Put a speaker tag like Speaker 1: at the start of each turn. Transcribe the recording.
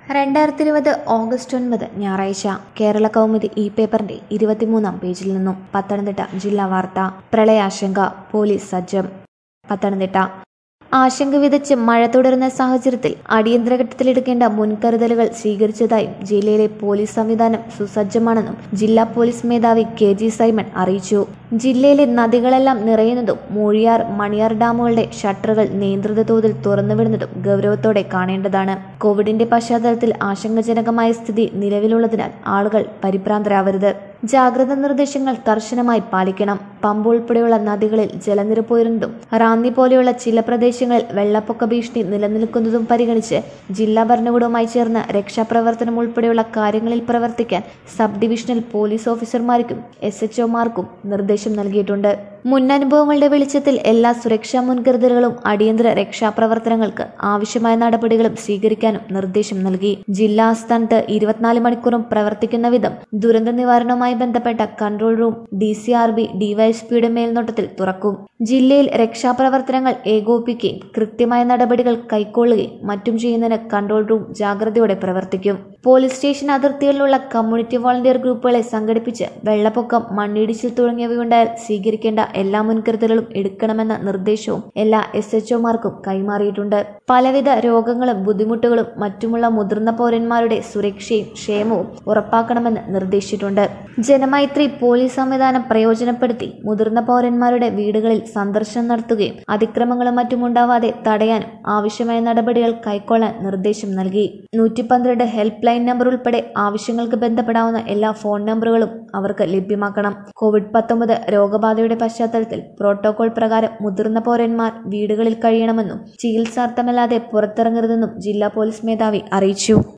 Speaker 1: രണ്ടായിരത്തി ഇരുപത് ഓഗസ്റ്റ് ഒൻപത് ഞായറാഴ്ച കേരള കൗമുദി ഇ പേപ്പറിന്റെ ഇരുപത്തിമൂന്നാം പേജിൽ നിന്നും പത്തനംതിട്ട ജില്ലാ വാർത്ത പ്രളയാശങ്ക പോലീസ് സജ്ജം പത്തനംതിട്ട ആശങ്ക വിതച്ച് മഴ തുടരുന്ന സാഹചര്യത്തിൽ അടിയന്തര ഘട്ടത്തിലെടുക്കേണ്ട മുൻകരുതലുകൾ സ്വീകരിച്ചതായും ജില്ലയിലെ പോലീസ് സംവിധാനം സുസജ്ജമാണെന്നും ജില്ലാ പോലീസ് മേധാവി കെ ജി സൈമൺ അറിയിച്ചു ജില്ലയിലെ നദികളെല്ലാം നിറയുന്നതും മൂഴിയാർ മണിയാർ ഡാമുകളുടെ ഷട്ടറുകൾ നിയന്ത്രിത തോതിൽ തുറന്നുവിടുന്നതും ഗൗരവത്തോടെ കാണേണ്ടതാണ് കോവിഡിന്റെ പശ്ചാത്തലത്തിൽ ആശങ്കജനകമായ സ്ഥിതി നിലവിലുള്ളതിനാൽ ആളുകൾ പരിഭ്രാന്തരാവരുത് ജാഗ്രതാ നിർദ്ദേശങ്ങൾ കർശനമായി പാലിക്കണം പമ്പ് ഉൾപ്പെടെയുള്ള നദികളിൽ ജലനിരപ്പ് ഉയരുന്നതും റാന്നി പോലെയുള്ള ചില പ്രദേശങ്ങളിൽ വെള്ളപ്പൊക്ക ഭീഷണി നിലനിൽക്കുന്നതും പരിഗണിച്ച് ജില്ലാ ഭരണകൂടവുമായി ചേർന്ന് രക്ഷാപ്രവർത്തനം ഉൾപ്പെടെയുള്ള കാര്യങ്ങളിൽ പ്രവർത്തിക്കാൻ സബ് ഡിവിഷണൽ പോലീസ് ഓഫീസർമാർക്കും എസ് എച്ച്ഒമാർക്കും നിർദ്ദേശം നൽകിയിട്ടുണ്ട് മുൻ അനുഭവങ്ങളുടെ വെളിച്ചത്തിൽ എല്ലാ സുരക്ഷാ മുൻകരുതലുകളും അടിയന്തര രക്ഷാപ്രവർത്തനങ്ങൾക്ക് ആവശ്യമായ നടപടികളും സ്വീകരിക്കാനും നിർദ്ദേശം നൽകി ജില്ലാ ആസ്ഥാനത്ത് ഇരുപത്തിനാല് മണിക്കൂറും പ്രവർത്തിക്കുന്ന വിധം ദുരന്ത നിവാരണവുമായി ബന്ധപ്പെട്ട control room D C R B ഡിവൈഎസ്പിയുടെ മേൽനോട്ടത്തിൽ തുറക്കും ജില്ലയിൽ രക്ഷാപ്രവർത്തനങ്ങൾ ഏകോപിപ്പിക്കുകയും കൃത്യമായ നടപടികൾ കൈക്കൊള്ളുകയും മറ്റും ചെയ്യുന്നതിന് കൺട്രോൾ റൂം ജാഗ്രതയോടെ പ്രവർത്തിക്കും പോലീസ് സ്റ്റേഷൻ അതിർത്തികളിലുള്ള കമ്മ്യൂണിറ്റി വോളണ്ടിയർ ഗ്രൂപ്പുകളെ സംഘടിപ്പിച്ച് വെള്ളപ്പൊക്കം മണ്ണിടിച്ചിൽ തുടങ്ങിയവയുണ്ടായാൽ സ്വീകരിക്കേണ്ട എല്ലാ മുൻകരുതലുകളും എടുക്കണമെന്ന നിർദ്ദേശവും എല്ലാ എസ് എച്ച്ഒമാർക്കും കൈമാറിയിട്ടുണ്ട് പലവിധ രോഗങ്ങളും ബുദ്ധിമുട്ടുകളും മറ്റുമുള്ള മുതിർന്ന പൗരന്മാരുടെ സുരക്ഷയും ക്ഷേമവും ഉറപ്പാക്കണമെന്ന് നിർദ്ദേശിച്ചിട്ടുണ്ട് ജനമൈത്രി പോലീസ് സംവിധാനം പ്രയോജനപ്പെടുത്തി മുതിർന്ന പൗരന്മാരുടെ വീടുകളിൽ സന്ദർശനം നടത്തുകയും അതിക്രമങ്ങളും മറ്റും ഉണ്ടാവാതെ തടയാനും ആവശ്യമായ നടപടികൾ കൈക്കൊള്ളാൻ നിർദ്ദേശം നൽകി നൂറ്റി പന്ത്രണ്ട് ഹെൽപ്പ് ലൈൻ നമ്പർ ഉൾപ്പെടെ ആവശ്യങ്ങൾക്ക് ബന്ധപ്പെടാവുന്ന എല്ലാ ഫോൺ നമ്പറുകളും അവർക്ക് ലഭ്യമാക്കണം കോവിഡ് പത്തൊമ്പത് രോഗബാധയുടെ പശ്ചാത്തലത്തിൽ പ്രോട്ടോകോൾ പ്രകാരം മുതിർന്ന പൗരന്മാർ വീടുകളിൽ കഴിയണമെന്നും ചികിത്സാർത്ഥമല്ലാതെ പുറത്തിറങ്ങരുതെന്നും ജില്ലാ പോലീസ് മേധാവി അറിയിച്ചു